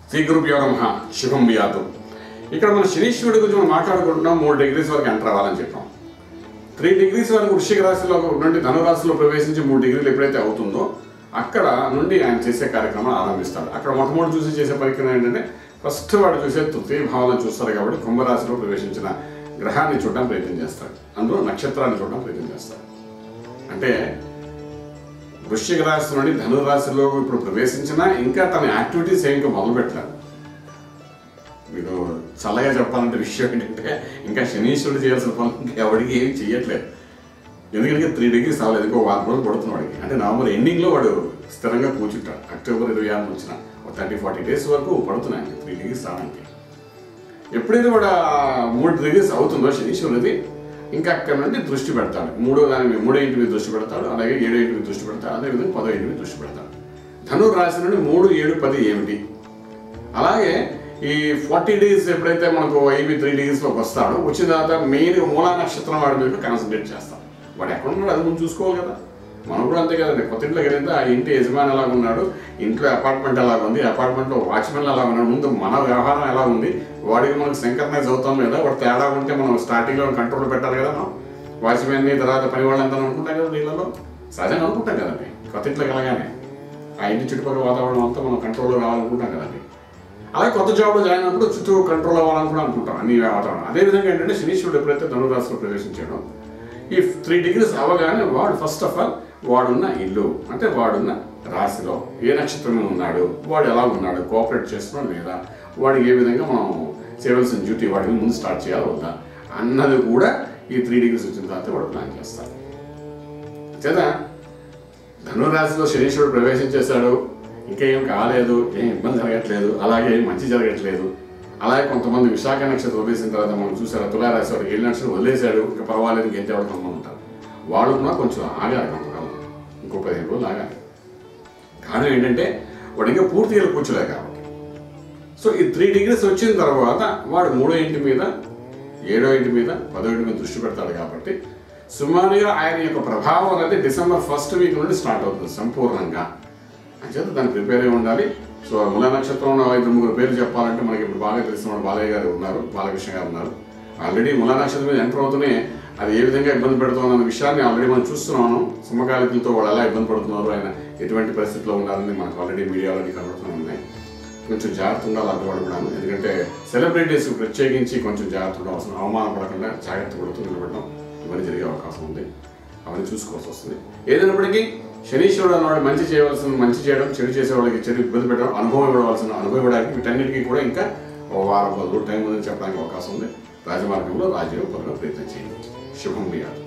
శ్రీ గురుభ్యో నమ శుభం వ్యాధు ఇక్కడ మన శనీశ్వరుడి గురించి మనం మాట్లాడుకుంటున్నాం మూడు డిగ్రీస్ వరకు ఎంటర్ అవ్వాలని చెప్పాం త్రీ డిగ్రీస్ వరకు వృశ్చిక రాశిలో నుండి ధనురాశిలో ప్రవేశించి మూడు డిగ్రీలు ఎప్పుడైతే అవుతుందో అక్కడ నుండి ఆయన చేసే కార్యక్రమాలు ఆరంభిస్తాడు అక్కడ మొట్టమొదటి చూసి చేసే పరిక్రమ ఏంటంటే ఫస్ట్ వాడు చూసే తృతీయ భావాలను చూస్తారు కాబట్టి కుంభరాశిలో ప్రవేశించిన గ్రహాన్ని చూడడానికి ప్రయత్నం చేస్తాడు అందులో నక్షత్రాన్ని చూడడానికి ప్రయత్నం చేస్తాడు అంటే వృశ్చిక రాశి నుండి ధనురాశిలో ఇప్పుడు ప్రవేశించినా ఇంకా తన యాక్టివిటీస్ ఏం ఇంకా మొదలు పెట్టలేదు మీకు చల్లగా చెప్పాలంటే విషయం ఏంటంటే ఇంకా శనీశ్వరుడు చేయాల్సిన పనులు ఇంకా ఎవరికి ఏమి చేయట్లేదు ఎందుకంటే త్రీ డిగ్రీస్ అవ్వలేదు ఇంకో వారం రోజులు పడుతుంది వాడికి అంటే నవంబర్ ఎండింగ్లో వాడు స్థిరంగా కూర్చుంటాడు అక్టోబర్ ఇరవై ఆరు వచ్చిన ఒక థర్టీ ఫార్టీ డేస్ వరకు పడుతున్నాయి త్రీ డిగ్రీస్ రావడానికి ఎప్పుడైతే వాడు ఆ మూడు డిగ్రీస్ అవుతుందో శనీశ్వరుడిది ఇంకా అక్కడ నుండి దృష్టి పెడతాడు మూడో దాని మీద మూడో ఇంటి మీద దృష్టి పెడతాడు అలాగే ఏడో ఇంటి మీద దృష్టి పెడతాడు అదేవిధంగా పదో ఇంటి మీద దృష్టి పెడతాడు ధను రాశి నుండి మూడు ఏడు పది ఏమిటి అలాగే ఈ ఫార్టీ డేస్ ఎప్పుడైతే మనకు ఐబీ త్రీ డేస్లోకి వస్తాడో వచ్చిన తర్వాత మెయిన్ మూలా నక్షత్రం వాడి మీద కాన్సన్ట్రేట్ చేస్తాం వాడు ఎక్కడ ఉన్నాడు అది ముందు చూసుకోవాలి కదా మనం కూడా అంతే కదండి కొత్త ఇంట్లోకి వెళ్తే ఆ ఇంటి యజమాని ఎలాగ ఉన్నాడు ఇంట్లో అపార్ట్మెంట్ ఎలా ఉంది అపార్ట్మెంట్లో వాచ్మెన్ ఎలా ఉన్నాడు ముందు మన వ్యవహారం ఎలా ఉంది వాడికి మనకు సింకర్నైజ్ అవుతాం లేదా వాడు తేడా ఉంటే మనం స్టార్టింగ్లో కంట్రోల్ పెట్టాలి కదా మనం వాచ్మెన్ని తర్వాత పని వాళ్ళంతా అనుకుంటాం కదా వీళ్ళలో సహజంగా అనుకుంటాం కదండి కొత్త ఇంట్లోకి వెళ్ళగానే ఆ ఇంటి చుట్టుపక్కల వాతావరణం అంతా మనం కంట్రోల్లో రావాలనుకుంటాం కదండి అలాగే కొత్త జాబ్లో జాయిన్ అయినప్పుడు చుట్టూ కంట్రోల్ అవ్వాలని కూడా అనుకుంటాం అన్ని వాతావరణం అదేవిధంగా ఏంటంటే శనీశ్వరుడు ఎప్పుడైతే ధనురాశిలో ప్రవేశించాడో ఈ త్రీ డిగ్రీస్ అవ్వగానే వాడు ఫస్ట్ ఆఫ్ ఆల్ వాడున్న ఇల్లు అంటే వాడున్న రాశిలో ఏ నక్షత్రం ఉన్నాడు వాడు ఎలా ఉన్నాడు కోఆపరేట్ చేస్తున్నాడు లేదా వాడికి ఏ విధంగా మనం చేయవలసిన డ్యూటీ వాడికి ముందు స్టార్ట్ చేయాలి వద్దా అన్నది కూడా ఈ త్రీ డిగ్రీస్ వచ్చిన తర్వాత వాడు ప్లాన్ చేస్తారు చేత ధనురాశిలో శనీశ్వరుడు ప్రవేశం చేశాడు ఇంకా ఏం కాలేదు ఏం ఇబ్బంది జరగట్లేదు అలాగే ఏం మంచి జరగట్లేదు అలాగే కొంతమంది విశాఖ నక్షత్రం వదిలేసిన తర్వాత మనం చూసారా తులారాశి వాడు ఏళ్ళ నక్షత్రం వదిలేశాడు ఇంకా పర్వాలేదు ఇంకేం తేవడం కొంతమంది ఉంటారు వాళ్ళు కూడా కొంచెం ఆగాలి కొంతకాలం ఇంకో పదిహేను రోజులు ఆగాలి కారణం ఏంటంటే వాడు ఇంకా పూర్తిగా కూర్చోలేదు కాబట్టి సో ఈ త్రీ డిగ్రీస్ వచ్చిన తర్వాత వాడు మూడో ఇంటి మీద ఏడో ఇంటి మీద పదో ఇంటి మీద దృష్టి పెడతాడు కాబట్టి సుమారుగా ఆయన యొక్క ప్రభావం అనేది డిసెంబర్ ఫస్ట్ వీక్ నుండి స్టార్ట్ అవుతుంది సంపూర్ణంగా అంచేత దాన్ని ప్రిపేర్ అయి ఉండాలి సో మూల నక్షత్రంలో ఐదు ముగ్గురు పేర్లు చెప్పాలంటే మనకి ఇప్పుడు బాగా తెలిసిన వాళ్ళు బాలయ్య గారు ఉన్నారు బాలకృష్ణ గారు ఉన్నారు ఆల్రెడీ మూల నక్షత్రం మీద ఎంటర్ అవుతూనే అది ఏ విధంగా ఇబ్బంది పెడుతుందన్న విషయాన్ని ఆల్రెడీ మనం చూస్తున్నాము సమకాలికులతో వాళ్ళు ఎలా ఇబ్బంది పడుతున్నారు ఆయన ఎటువంటి పరిస్థితిలో ఉన్నారని మనకు ఆల్రెడీ మీడియాలో కనబడుతూ ఉన్నాయి కొంచెం జాగ్రత్త ఉండాలి అడ్డవాడు కూడా ఎందుకంటే సెలబ్రిటీస్ ప్రత్యేకించి కొంచెం జాగ్రత్త ఉండడం అవసరం అవమానపడకుండా జాగ్రత్త పడుతూ నిలబడడం ఇవన్నీ జరిగే అవకాశం ఉంది అవన్నీ చూసుకోవాల్సి వస్తుంది ఏదైనప్పటికీ శనీశ్వరుడు అన్నవాడు మంచి చేయవలసిన మంచి చేయడం చెడు చేసే వాళ్ళకి చెడు ఇబ్బంది పెట్టడం అనుభవం ఇవ్వవలసిన అనుభవం ఇవ్వడానికి వీటన్నిటికీ కూడా ఇంకా ఒక వారం పది రోజులు టైం ఉందని చెప్పడానికి అవకాశం ఉంది రాజమార్గంలో రాజయోగ పనులు ప్రయత్నం చేయండి శుభం వ్యాధి